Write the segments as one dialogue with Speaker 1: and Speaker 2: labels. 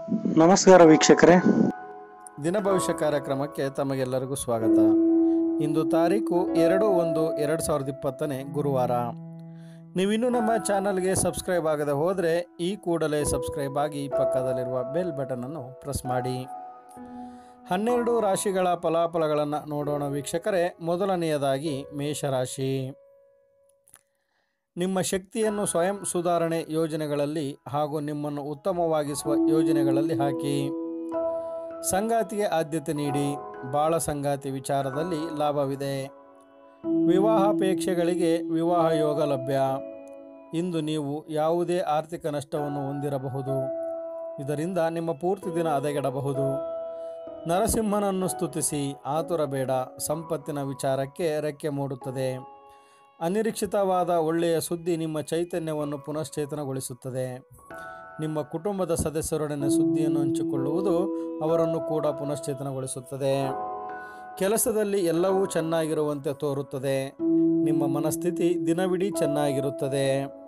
Speaker 1: ನಮಸ್ಕಾರ ವೀಕ್ಷಕರೇ
Speaker 2: ದಿನ ಭವಿಷ್ಯ ಕಾರ್ಯಕ್ರಮಕ್ಕೆ ತಮಗೆಲ್ಲರಿಗೂ ಸ್ವಾಗತ ಇಂದು ತಾರೀಕು ಎರಡು ಒಂದು ಎರಡು ಸಾವಿರದ ಇಪ್ಪತ್ತನೇ ಗುರುವಾರ ನೀವಿನ್ನೂ ನಮ್ಮ ಚಾನಲ್ಗೆ ಸಬ್ಸ್ಕ್ರೈಬ್ ಆಗದೆ ಹೋದರೆ ಈ ಕೂಡಲೇ ಸಬ್ಸ್ಕ್ರೈಬ್ ಆಗಿ ಪಕ್ಕದಲ್ಲಿರುವ ಬೆಲ್ ಬಟನನ್ನು ಪ್ರೆಸ್ ಮಾಡಿ ಹನ್ನೆರಡು ರಾಶಿಗಳ ಫಲಾಫಲಗಳನ್ನು ನೋಡೋಣ ವೀಕ್ಷಕರೇ ಮೊದಲನೆಯದಾಗಿ ಮೇಷರಾಶಿ ನಿಮ್ಮ ಶಕ್ತಿಯನ್ನು ಸ್ವಯಂ ಸುಧಾರಣೆ ಯೋಜನೆಗಳಲ್ಲಿ ಹಾಗೂ ನಿಮ್ಮನ್ನು ಉತ್ತಮವಾಗಿಸುವ ಯೋಜನೆಗಳಲ್ಲಿ ಹಾಕಿ ಸಂಗಾತಿಗೆ ಆದ್ಯತೆ ನೀಡಿ ಬಾಳ ಸಂಗಾತಿ ವಿಚಾರದಲ್ಲಿ ಲಾಭವಿದೆ ವಿವಾಹಾಪೇಕ್ಷೆಗಳಿಗೆ ವಿವಾಹ ಯೋಗ ಲಭ್ಯ ಇಂದು ನೀವು ಯಾವುದೇ ಆರ್ಥಿಕ ನಷ್ಟವನ್ನು ಹೊಂದಿರಬಹುದು ಇದರಿಂದ ನಿಮ್ಮ ಪೂರ್ತಿ ದಿನ ಹದಗೆಡಬಹುದು ನರಸಿಂಹನನ್ನು ಸ್ತುತಿಸಿ ಆತುರ ಬೇಡ ಸಂಪತ್ತಿನ ವಿಚಾರಕ್ಕೆ ರೆಕ್ಕೆ ಮೂಡುತ್ತದೆ ಅನಿರೀಕ್ಷಿತವಾದ ಒಳ್ಳೆಯ ಸುದ್ದಿ ನಿಮ್ಮ ಚೈತನ್ಯವನ್ನು ಪುನಶ್ಚೇತನಗೊಳಿಸುತ್ತದೆ ನಿಮ್ಮ ಕುಟುಂಬದ ಸದಸ್ಯರೊಡನೆ ಸುದ್ದಿಯನ್ನು ಹಂಚಿಕೊಳ್ಳುವುದು ಅವರನ್ನು ಕೂಡ ಪುನಶ್ಚೇತನಗೊಳಿಸುತ್ತದೆ ಕೆಲಸದಲ್ಲಿ ಎಲ್ಲವೂ ಚೆನ್ನಾಗಿರುವಂತೆ ತೋರುತ್ತದೆ ನಿಮ್ಮ ಮನಸ್ಥಿತಿ ದಿನವಿಡೀ ಚೆನ್ನಾಗಿರುತ್ತದೆ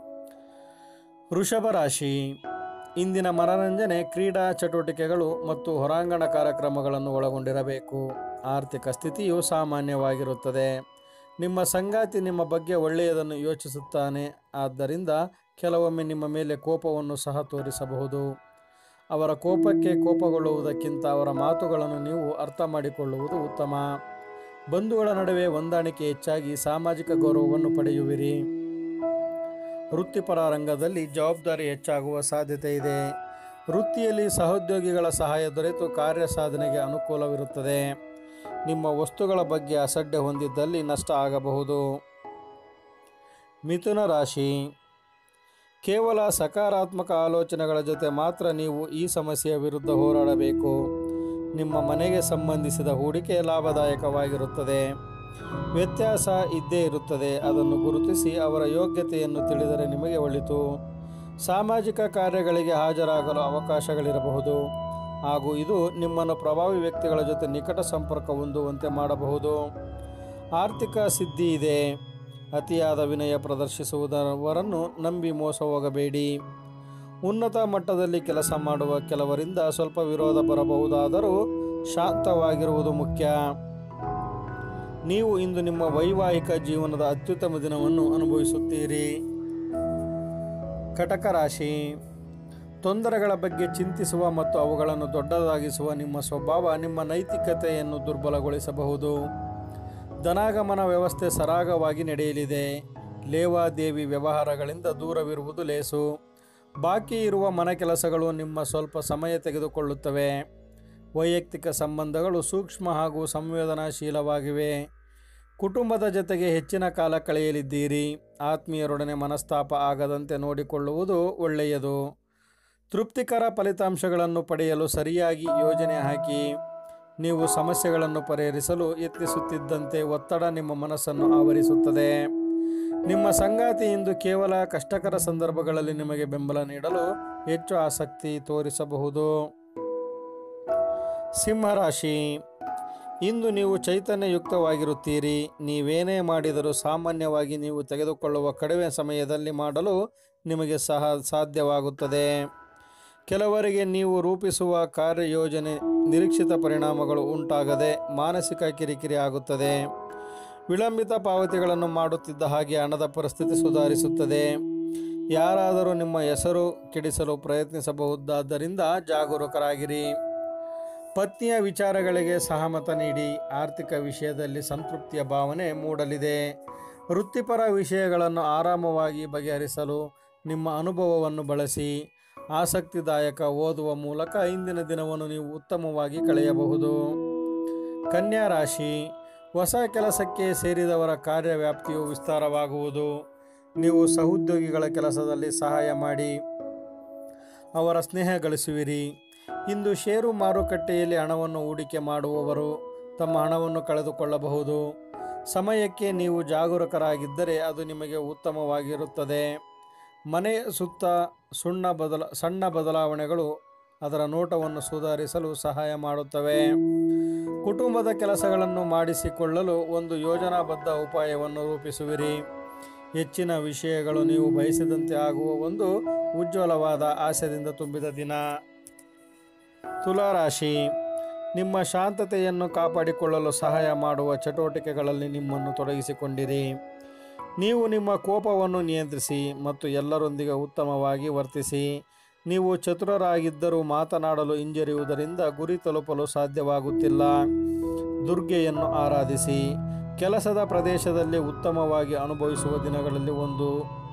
Speaker 2: ವೃಷಭ ರಾಶಿ ಇಂದಿನ ಮನರಂಜನೆ ಕ್ರೀಡಾ ಚಟುವಟಿಕೆಗಳು ಮತ್ತು ಹೊರಾಂಗಣ ಕಾರ್ಯಕ್ರಮಗಳನ್ನು ಒಳಗೊಂಡಿರಬೇಕು ಆರ್ಥಿಕ ಸ್ಥಿತಿಯು ಸಾಮಾನ್ಯವಾಗಿರುತ್ತದೆ ನಿಮ್ಮ ಸಂಗಾತಿ ನಿಮ್ಮ ಬಗ್ಗೆ ಒಳ್ಳೆಯದನ್ನು ಯೋಚಿಸುತ್ತಾನೆ ಆದ್ದರಿಂದ ಕೆಲವೊಮ್ಮೆ ನಿಮ್ಮ ಮೇಲೆ ಕೋಪವನ್ನು ಸಹ ತೋರಿಸಬಹುದು ಅವರ ಕೋಪಕ್ಕೆ ಕೋಪಗೊಳ್ಳುವುದಕ್ಕಿಂತ ಅವರ ಮಾತುಗಳನ್ನು ನೀವು ಅರ್ಥ ಮಾಡಿಕೊಳ್ಳುವುದು ಉತ್ತಮ ಬಂಧುಗಳ ನಡುವೆ ಹೊಂದಾಣಿಕೆ ಹೆಚ್ಚಾಗಿ ಸಾಮಾಜಿಕ ಗೌರವವನ್ನು ಪಡೆಯುವಿರಿ ವೃತ್ತಿಪರ ರಂಗದಲ್ಲಿ ಜವಾಬ್ದಾರಿ ಹೆಚ್ಚಾಗುವ ಸಾಧ್ಯತೆ ಇದೆ ವೃತ್ತಿಯಲ್ಲಿ ಸಹೋದ್ಯೋಗಿಗಳ ಸಹಾಯ ದೊರೆತು ಕಾರ್ಯ ಸಾಧನೆಗೆ ಅನುಕೂಲವಿರುತ್ತದೆ ನಿಮ್ಮ ವಸ್ತುಗಳ ಬಗ್ಗೆ ಅಸಡ್ಡೆ ಹೊಂದಿದ್ದಲ್ಲಿ ನಷ್ಟ ಆಗಬಹುದು ಮಿಥುನ ರಾಶಿ ಕೇವಲ ಸಕಾರಾತ್ಮಕ ಆಲೋಚನೆಗಳ ಜೊತೆ ಮಾತ್ರ ನೀವು ಈ ಸಮಸ್ಯೆಯ ವಿರುದ್ಧ ಹೋರಾಡಬೇಕು ನಿಮ್ಮ ಮನೆಗೆ ಸಂಬಂಧಿಸಿದ ಹೂಡಿಕೆ ಲಾಭದಾಯಕವಾಗಿರುತ್ತದೆ ವ್ಯತ್ಯಾಸ ಇದ್ದೇ ಇರುತ್ತದೆ ಅದನ್ನು ಗುರುತಿಸಿ ಅವರ ಯೋಗ್ಯತೆಯನ್ನು ತಿಳಿದರೆ ನಿಮಗೆ ಒಳಿತು ಸಾಮಾಜಿಕ ಕಾರ್ಯಗಳಿಗೆ ಹಾಜರಾಗಲು ಅವಕಾಶಗಳಿರಬಹುದು ಹಾಗೂ ಇದು ನಿಮ್ಮನ್ನು ಪ್ರಭಾವಿ ವ್ಯಕ್ತಿಗಳ ಜೊತೆ ನಿಕಟ ಸಂಪರ್ಕ ಹೊಂದುವಂತೆ ಮಾಡಬಹುದು ಆರ್ಥಿಕ ಸಿದ್ಧಿ ಇದೆ ಅತಿಯಾದ ವಿನಯ ಪ್ರದರ್ಶಿಸುವುದವರನ್ನು ನಂಬಿ ಮೋಸ ಹೋಗಬೇಡಿ ಉನ್ನತ ಮಟ್ಟದಲ್ಲಿ ಕೆಲಸ ಮಾಡುವ ಕೆಲವರಿಂದ ಸ್ವಲ್ಪ ವಿರೋಧ ಬರಬಹುದಾದರೂ ಶಾಂತವಾಗಿರುವುದು ಮುಖ್ಯ ನೀವು ಇಂದು ನಿಮ್ಮ ವೈವಾಹಿಕ ಜೀವನದ ಅತ್ಯುತ್ತಮ ದಿನವನ್ನು ಅನುಭವಿಸುತ್ತೀರಿ ಕಟಕ ರಾಶಿ ತೊಂದರೆಗಳ ಬಗ್ಗೆ ಚಿಂತಿಸುವ ಮತ್ತು ಅವುಗಳನ್ನು ದೊಡ್ಡದಾಗಿಸುವ ನಿಮ್ಮ ಸ್ವಭಾವ ನಿಮ್ಮ ನೈತಿಕತೆಯನ್ನು ದುರ್ಬಲಗೊಳಿಸಬಹುದು ಧನಾಗಮನ ವ್ಯವಸ್ಥೆ ಸರಾಗವಾಗಿ ನಡೆಯಲಿದೆ ಲೇವಾದೇವಿ ವ್ಯವಹಾರಗಳಿಂದ ದೂರವಿರುವುದು ಲೇಸು ಬಾಕಿ ಇರುವ ಮನೆ ಕೆಲಸಗಳು ನಿಮ್ಮ ಸ್ವಲ್ಪ ಸಮಯ ತೆಗೆದುಕೊಳ್ಳುತ್ತವೆ ವೈಯಕ್ತಿಕ ಸಂಬಂಧಗಳು ಸೂಕ್ಷ್ಮ ಹಾಗೂ ಸಂವೇದನಾಶೀಲವಾಗಿವೆ ಕುಟುಂಬದ ಜೊತೆಗೆ ಹೆಚ್ಚಿನ ಕಾಲ ಕಳೆಯಲಿದ್ದೀರಿ ಆತ್ಮೀಯರೊಡನೆ ಮನಸ್ತಾಪ ಆಗದಂತೆ ನೋಡಿಕೊಳ್ಳುವುದು ಒಳ್ಳೆಯದು ತೃಪ್ತಿಕರ ಫಲಿತಾಂಶಗಳನ್ನು ಪಡೆಯಲು ಸರಿಯಾಗಿ ಯೋಜನೆ ಹಾಕಿ ನೀವು ಸಮಸ್ಯೆಗಳನ್ನು ಪರಿಹರಿಸಲು ಯತ್ನಿಸುತ್ತಿದ್ದಂತೆ ಒತ್ತಡ ನಿಮ್ಮ ಮನಸ್ಸನ್ನು ಆವರಿಸುತ್ತದೆ ನಿಮ್ಮ ಸಂಗಾತಿ ಇಂದು ಕೇವಲ ಕಷ್ಟಕರ ಸಂದರ್ಭಗಳಲ್ಲಿ ನಿಮಗೆ ಬೆಂಬಲ ನೀಡಲು ಹೆಚ್ಚು ಆಸಕ್ತಿ ತೋರಿಸಬಹುದು ಸಿಂಹರಾಶಿ ಇಂದು ನೀವು ಚೈತನ್ಯಯುಕ್ತವಾಗಿರುತ್ತೀರಿ ನೀವೇನೇ ಮಾಡಿದರೂ ಸಾಮಾನ್ಯವಾಗಿ ನೀವು ತೆಗೆದುಕೊಳ್ಳುವ ಕಡಿಮೆ ಸಮಯದಲ್ಲಿ ಮಾಡಲು ನಿಮಗೆ ಸಹ ಸಾಧ್ಯವಾಗುತ್ತದೆ ಕೆಲವರಿಗೆ ನೀವು ರೂಪಿಸುವ ಕಾರ್ಯಯೋಜನೆ ನಿರೀಕ್ಷಿತ ಪರಿಣಾಮಗಳು ಉಂಟಾಗದೆ ಮಾನಸಿಕ ಕಿರಿಕಿರಿ ಆಗುತ್ತದೆ ವಿಳಂಬಿತ ಪಾವತಿಗಳನ್ನು ಮಾಡುತ್ತಿದ್ದ ಹಾಗೆ ಹಣದ ಪರಿಸ್ಥಿತಿ ಸುಧಾರಿಸುತ್ತದೆ ಯಾರಾದರೂ ನಿಮ್ಮ ಹೆಸರು ಕೆಡಿಸಲು ಪ್ರಯತ್ನಿಸಬಹುದಾದ್ದರಿಂದ ಜಾಗರೂಕರಾಗಿರಿ ಪತ್ನಿಯ ವಿಚಾರಗಳಿಗೆ ಸಹಮತ ನೀಡಿ ಆರ್ಥಿಕ ವಿಷಯದಲ್ಲಿ ಸಂತೃಪ್ತಿಯ ಭಾವನೆ ಮೂಡಲಿದೆ ವೃತ್ತಿಪರ ವಿಷಯಗಳನ್ನು ಆರಾಮವಾಗಿ ಬಗೆಹರಿಸಲು ನಿಮ್ಮ ಅನುಭವವನ್ನು ಬಳಸಿ ಆಸಕ್ತಿದಾಯಕ ಓದುವ ಮೂಲಕ ಇಂದಿನ ದಿನವನ್ನು ನೀವು ಉತ್ತಮವಾಗಿ ಕಳೆಯಬಹುದು ಕನ್ಯಾ ರಾಶಿ ಹೊಸ ಕೆಲಸಕ್ಕೆ ಸೇರಿದವರ ಕಾರ್ಯವ್ಯಾಪ್ತಿಯು ವಿಸ್ತಾರವಾಗುವುದು ನೀವು ಸಹೋದ್ಯೋಗಿಗಳ ಕೆಲಸದಲ್ಲಿ ಸಹಾಯ ಮಾಡಿ ಅವರ ಸ್ನೇಹ ಗಳಿಸುವಿರಿ ಇಂದು ಷೇರು ಮಾರುಕಟ್ಟೆಯಲ್ಲಿ ಹಣವನ್ನು ಹೂಡಿಕೆ ಮಾಡುವವರು ತಮ್ಮ ಹಣವನ್ನು ಕಳೆದುಕೊಳ್ಳಬಹುದು ಸಮಯಕ್ಕೆ ನೀವು ಜಾಗರೂಕರಾಗಿದ್ದರೆ ಅದು ನಿಮಗೆ ಉತ್ತಮವಾಗಿರುತ್ತದೆ ಮನೆಯ ಸುತ್ತ ಸುಣ್ಣ ಬದಲ ಸಣ್ಣ ಬದಲಾವಣೆಗಳು ಅದರ ನೋಟವನ್ನು ಸುಧಾರಿಸಲು ಸಹಾಯ ಮಾಡುತ್ತವೆ ಕುಟುಂಬದ ಕೆಲಸಗಳನ್ನು ಮಾಡಿಸಿಕೊಳ್ಳಲು ಒಂದು ಯೋಜನಾಬದ್ಧ ಉಪಾಯವನ್ನು ರೂಪಿಸುವಿರಿ ಹೆಚ್ಚಿನ ವಿಷಯಗಳು ನೀವು ಬಯಸಿದಂತೆ ಆಗುವ ಒಂದು ಉಜ್ವಲವಾದ ಆಸೆದಿಂದ ತುಂಬಿದ ದಿನ ತುಲಾರಾಶಿ ನಿಮ್ಮ ಶಾಂತತೆಯನ್ನು ಕಾಪಾಡಿಕೊಳ್ಳಲು ಸಹಾಯ ಮಾಡುವ ಚಟುವಟಿಕೆಗಳಲ್ಲಿ ನಿಮ್ಮನ್ನು ತೊಡಗಿಸಿಕೊಂಡಿರಿ ನೀವು ನಿಮ್ಮ ಕೋಪವನ್ನು ನಿಯಂತ್ರಿಸಿ ಮತ್ತು ಎಲ್ಲರೊಂದಿಗೆ ಉತ್ತಮವಾಗಿ ವರ್ತಿಸಿ ನೀವು ಚತುರರಾಗಿದ್ದರೂ ಮಾತನಾಡಲು ಹಿಂಜರಿಯುವುದರಿಂದ ಗುರಿ ತಲುಪಲು ಸಾಧ್ಯವಾಗುತ್ತಿಲ್ಲ ದುರ್ಗೆಯನ್ನು ಆರಾಧಿಸಿ ಕೆಲಸದ ಪ್ರದೇಶದಲ್ಲಿ ಉತ್ತಮವಾಗಿ ಅನುಭವಿಸುವ ದಿನಗಳಲ್ಲಿ ಒಂದು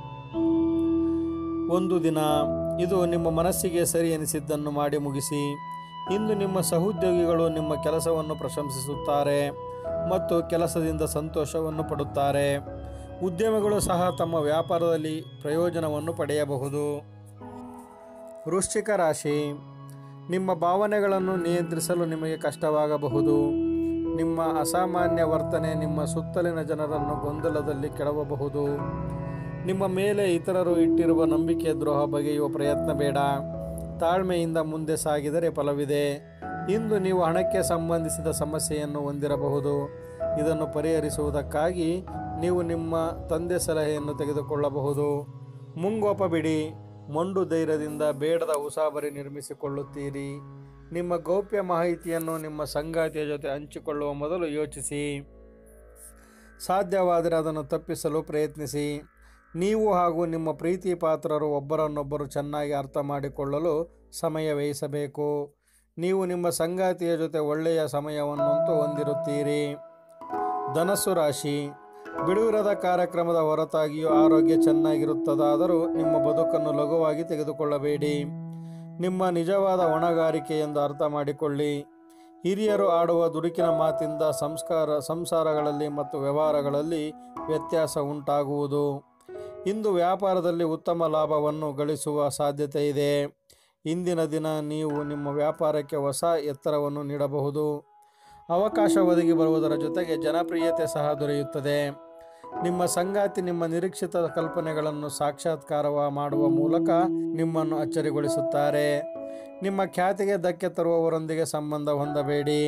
Speaker 2: ಒಂದು ದಿನ ಇದು ನಿಮ್ಮ ಮನಸ್ಸಿಗೆ ಸರಿ ಎನಿಸಿದ್ದನ್ನು ಮಾಡಿ ಮುಗಿಸಿ ಇಂದು ನಿಮ್ಮ ಸಹೋದ್ಯೋಗಿಗಳು ನಿಮ್ಮ ಕೆಲಸವನ್ನು ಪ್ರಶಂಸಿಸುತ್ತಾರೆ ಮತ್ತು ಕೆಲಸದಿಂದ ಸಂತೋಷವನ್ನು ಪಡುತ್ತಾರೆ ಉದ್ಯಮಿಗಳು ಸಹ ತಮ್ಮ ವ್ಯಾಪಾರದಲ್ಲಿ ಪ್ರಯೋಜನವನ್ನು ಪಡೆಯಬಹುದು ವೃಶ್ಚಿಕ ರಾಶಿ ನಿಮ್ಮ ಭಾವನೆಗಳನ್ನು ನಿಯಂತ್ರಿಸಲು ನಿಮಗೆ ಕಷ್ಟವಾಗಬಹುದು ನಿಮ್ಮ ಅಸಾಮಾನ್ಯ ವರ್ತನೆ ನಿಮ್ಮ ಸುತ್ತಲಿನ ಜನರನ್ನು ಗೊಂದಲದಲ್ಲಿ ಕೆಡವಬಹುದು ನಿಮ್ಮ ಮೇಲೆ ಇತರರು ಇಟ್ಟಿರುವ ನಂಬಿಕೆ ದ್ರೋಹ ಬಗೆಯುವ ಪ್ರಯತ್ನ ಬೇಡ ತಾಳ್ಮೆಯಿಂದ ಮುಂದೆ ಸಾಗಿದರೆ ಫಲವಿದೆ ಇಂದು ನೀವು ಹಣಕ್ಕೆ ಸಂಬಂಧಿಸಿದ ಸಮಸ್ಯೆಯನ್ನು ಹೊಂದಿರಬಹುದು ಇದನ್ನು ಪರಿಹರಿಸುವುದಕ್ಕಾಗಿ ನೀವು ನಿಮ್ಮ ತಂದೆ ಸಲಹೆಯನ್ನು ತೆಗೆದುಕೊಳ್ಳಬಹುದು ಮುಂಗೋಪ ಬಿಡಿ ಮೊಂಡು ಧೈರ್ಯದಿಂದ ಬೇಡದ ಉಸಾಬರಿ ನಿರ್ಮಿಸಿಕೊಳ್ಳುತ್ತೀರಿ ನಿಮ್ಮ ಗೌಪ್ಯ ಮಾಹಿತಿಯನ್ನು ನಿಮ್ಮ ಸಂಗಾತಿಯ ಜೊತೆ ಹಂಚಿಕೊಳ್ಳುವ ಮೊದಲು ಯೋಚಿಸಿ ಸಾಧ್ಯವಾದರೆ ಅದನ್ನು ತಪ್ಪಿಸಲು ಪ್ರಯತ್ನಿಸಿ ನೀವು ಹಾಗೂ ನಿಮ್ಮ ಪ್ರೀತಿ ಪಾತ್ರರು ಒಬ್ಬರನ್ನೊಬ್ಬರು ಚೆನ್ನಾಗಿ ಅರ್ಥ ಮಾಡಿಕೊಳ್ಳಲು ಸಮಯ ವ್ಯಯಿಸಬೇಕು ನೀವು ನಿಮ್ಮ ಸಂಗಾತಿಯ ಜೊತೆ ಒಳ್ಳೆಯ ಸಮಯವನ್ನಂತೂ ಹೊಂದಿರುತ್ತೀರಿ ಧನಸ್ಸು ರಾಶಿ ಬಿಡುವಿರದ ಕಾರ್ಯಕ್ರಮದ ಹೊರತಾಗಿಯೂ ಆರೋಗ್ಯ ಚೆನ್ನಾಗಿರುತ್ತದಾದರೂ ನಿಮ್ಮ ಬದುಕನ್ನು ಲಘುವಾಗಿ ತೆಗೆದುಕೊಳ್ಳಬೇಡಿ ನಿಮ್ಮ ನಿಜವಾದ ಹೊಣೆಗಾರಿಕೆ ಎಂದು ಅರ್ಥ ಮಾಡಿಕೊಳ್ಳಿ ಹಿರಿಯರು ಆಡುವ ದುಡುಕಿನ ಮಾತಿಂದ ಸಂಸ್ಕಾರ ಸಂಸಾರಗಳಲ್ಲಿ ಮತ್ತು ವ್ಯವಹಾರಗಳಲ್ಲಿ ವ್ಯತ್ಯಾಸ ಉಂಟಾಗುವುದು ಇಂದು ವ್ಯಾಪಾರದಲ್ಲಿ ಉತ್ತಮ ಲಾಭವನ್ನು ಗಳಿಸುವ ಸಾಧ್ಯತೆ ಇದೆ ಇಂದಿನ ದಿನ ನೀವು ನಿಮ್ಮ ವ್ಯಾಪಾರಕ್ಕೆ ಹೊಸ ಎತ್ತರವನ್ನು ನೀಡಬಹುದು ಅವಕಾಶ ಒದಗಿ ಬರುವುದರ ಜೊತೆಗೆ ಜನಪ್ರಿಯತೆ ಸಹ ದೊರೆಯುತ್ತದೆ ನಿಮ್ಮ ಸಂಗಾತಿ ನಿಮ್ಮ ನಿರೀಕ್ಷಿತ ಕಲ್ಪನೆಗಳನ್ನು ಸಾಕ್ಷಾತ್ಕಾರ ಮಾಡುವ ಮೂಲಕ ನಿಮ್ಮನ್ನು ಅಚ್ಚರಿಗೊಳಿಸುತ್ತಾರೆ ನಿಮ್ಮ ಖ್ಯಾತಿಗೆ ಧಕ್ಕೆ ತರುವವರೊಂದಿಗೆ ಸಂಬಂಧ ಹೊಂದಬೇಡಿ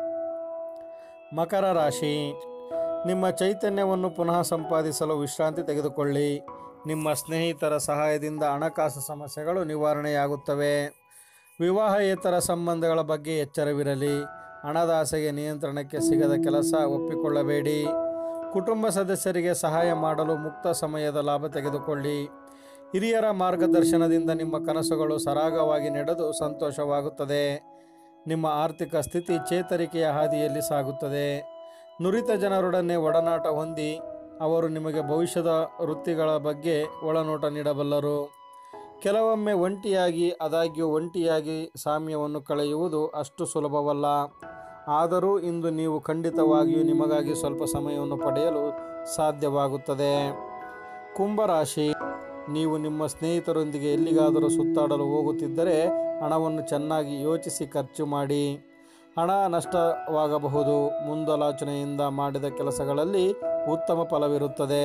Speaker 2: ಮಕರ ರಾಶಿ ನಿಮ್ಮ ಚೈತನ್ಯವನ್ನು ಪುನಃ ಸಂಪಾದಿಸಲು ವಿಶ್ರಾಂತಿ ತೆಗೆದುಕೊಳ್ಳಿ ನಿಮ್ಮ ಸ್ನೇಹಿತರ ಸಹಾಯದಿಂದ ಹಣಕಾಸು ಸಮಸ್ಯೆಗಳು ನಿವಾರಣೆಯಾಗುತ್ತವೆ ವಿವಾಹೇತರ ಸಂಬಂಧಗಳ ಬಗ್ಗೆ ಎಚ್ಚರವಿರಲಿ ಹಣದ ಆಸೆಗೆ ನಿಯಂತ್ರಣಕ್ಕೆ ಸಿಗದ ಕೆಲಸ ಒಪ್ಪಿಕೊಳ್ಳಬೇಡಿ ಕುಟುಂಬ ಸದಸ್ಯರಿಗೆ ಸಹಾಯ ಮಾಡಲು ಮುಕ್ತ ಸಮಯದ ಲಾಭ ತೆಗೆದುಕೊಳ್ಳಿ ಹಿರಿಯರ ಮಾರ್ಗದರ್ಶನದಿಂದ ನಿಮ್ಮ ಕನಸುಗಳು ಸರಾಗವಾಗಿ ನಡೆದು ಸಂತೋಷವಾಗುತ್ತದೆ ನಿಮ್ಮ ಆರ್ಥಿಕ ಸ್ಥಿತಿ ಚೇತರಿಕೆಯ ಹಾದಿಯಲ್ಲಿ ಸಾಗುತ್ತದೆ ನುರಿತ ಜನರೊಡನೆ ಒಡನಾಟ ಹೊಂದಿ ಅವರು ನಿಮಗೆ ಭವಿಷ್ಯದ ವೃತ್ತಿಗಳ ಬಗ್ಗೆ ಒಳನೋಟ ನೀಡಬಲ್ಲರು ಕೆಲವೊಮ್ಮೆ ಒಂಟಿಯಾಗಿ ಆದಾಗ್ಯೂ ಒಂಟಿಯಾಗಿ ಸಾಮ್ಯವನ್ನು ಕಳೆಯುವುದು ಅಷ್ಟು ಸುಲಭವಲ್ಲ ಆದರೂ ಇಂದು ನೀವು ಖಂಡಿತವಾಗಿಯೂ ನಿಮಗಾಗಿ ಸ್ವಲ್ಪ ಸಮಯವನ್ನು ಪಡೆಯಲು ಸಾಧ್ಯವಾಗುತ್ತದೆ ಕುಂಭರಾಶಿ ನೀವು ನಿಮ್ಮ ಸ್ನೇಹಿತರೊಂದಿಗೆ ಎಲ್ಲಿಗಾದರೂ ಸುತ್ತಾಡಲು ಹೋಗುತ್ತಿದ್ದರೆ ಹಣವನ್ನು ಚೆನ್ನಾಗಿ ಯೋಚಿಸಿ ಖರ್ಚು ಮಾಡಿ ಹಣ ನಷ್ಟವಾಗಬಹುದು ಮುಂದಾಲೋಚನೆಯಿಂದ ಮಾಡಿದ ಕೆಲಸಗಳಲ್ಲಿ ಉತ್ತಮ ಫಲವಿರುತ್ತದೆ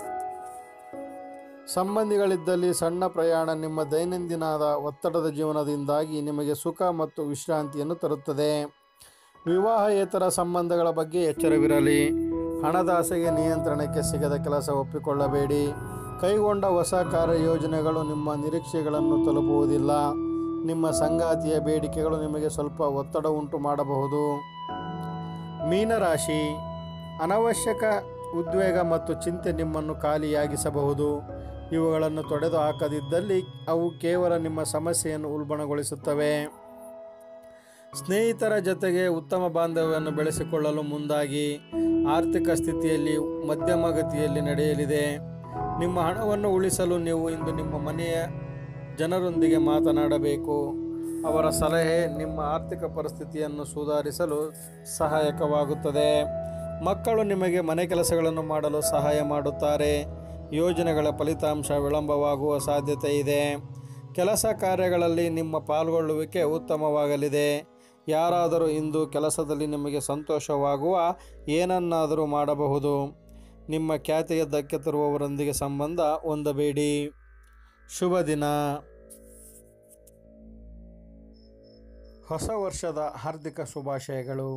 Speaker 2: ಸಂಬಂಧಿಗಳಿದ್ದಲ್ಲಿ ಸಣ್ಣ ಪ್ರಯಾಣ ನಿಮ್ಮ ದೈನಂದಿನದ ಒತ್ತಡದ ಜೀವನದಿಂದಾಗಿ ನಿಮಗೆ ಸುಖ ಮತ್ತು ವಿಶ್ರಾಂತಿಯನ್ನು ತರುತ್ತದೆ ವಿವಾಹೇತರ ಸಂಬಂಧಗಳ ಬಗ್ಗೆ ಎಚ್ಚರವಿರಲಿ ಹಣದ ಆಸೆಗೆ ನಿಯಂತ್ರಣಕ್ಕೆ ಸಿಗದ ಕೆಲಸ ಒಪ್ಪಿಕೊಳ್ಳಬೇಡಿ ಕೈಗೊಂಡ ಹೊಸ ಕಾರ್ಯಯೋಜನೆಗಳು ನಿಮ್ಮ ನಿರೀಕ್ಷೆಗಳನ್ನು ತಲುಪುವುದಿಲ್ಲ ನಿಮ್ಮ ಸಂಗಾತಿಯ ಬೇಡಿಕೆಗಳು ನಿಮಗೆ ಸ್ವಲ್ಪ ಒತ್ತಡ ಉಂಟು ಮಾಡಬಹುದು ಮೀನರಾಶಿ ಅನವಶ್ಯಕ ಉದ್ವೇಗ ಮತ್ತು ಚಿಂತೆ ನಿಮ್ಮನ್ನು ಖಾಲಿಯಾಗಿಸಬಹುದು ಇವುಗಳನ್ನು ತೊಡೆದು ಹಾಕದಿದ್ದಲ್ಲಿ ಅವು ಕೇವಲ ನಿಮ್ಮ ಸಮಸ್ಯೆಯನ್ನು ಉಲ್ಬಣಗೊಳಿಸುತ್ತವೆ ಸ್ನೇಹಿತರ ಜೊತೆಗೆ ಉತ್ತಮ ಬಾಂಧವ್ಯವನ್ನು ಬೆಳೆಸಿಕೊಳ್ಳಲು ಮುಂದಾಗಿ ಆರ್ಥಿಕ ಸ್ಥಿತಿಯಲ್ಲಿ ಮಧ್ಯಮಗತಿಯಲ್ಲಿ ನಡೆಯಲಿದೆ ನಿಮ್ಮ ಹಣವನ್ನು ಉಳಿಸಲು ನೀವು ಇಂದು ನಿಮ್ಮ ಮನೆಯ ಜನರೊಂದಿಗೆ ಮಾತನಾಡಬೇಕು ಅವರ ಸಲಹೆ ನಿಮ್ಮ ಆರ್ಥಿಕ ಪರಿಸ್ಥಿತಿಯನ್ನು ಸುಧಾರಿಸಲು ಸಹಾಯಕವಾಗುತ್ತದೆ ಮಕ್ಕಳು ನಿಮಗೆ ಮನೆ ಕೆಲಸಗಳನ್ನು ಮಾಡಲು ಸಹಾಯ ಮಾಡುತ್ತಾರೆ ಯೋಜನೆಗಳ ಫಲಿತಾಂಶ ವಿಳಂಬವಾಗುವ ಸಾಧ್ಯತೆ ಇದೆ ಕೆಲಸ ಕಾರ್ಯಗಳಲ್ಲಿ ನಿಮ್ಮ ಪಾಲ್ಗೊಳ್ಳುವಿಕೆ ಉತ್ತಮವಾಗಲಿದೆ ಯಾರಾದರೂ ಇಂದು ಕೆಲಸದಲ್ಲಿ ನಿಮಗೆ ಸಂತೋಷವಾಗುವ ಏನನ್ನಾದರೂ ಮಾಡಬಹುದು ನಿಮ್ಮ ಖ್ಯಾತಿಗೆ ಧಕ್ಕೆ ತರುವವರೊಂದಿಗೆ ಸಂಬಂಧ ಹೊಂದಬೇಡಿ ಶುಭ ದಿನ ಹೊಸ ವರ್ಷದ ಹಾರ್ದಿಕ ಶುಭಾಶಯಗಳು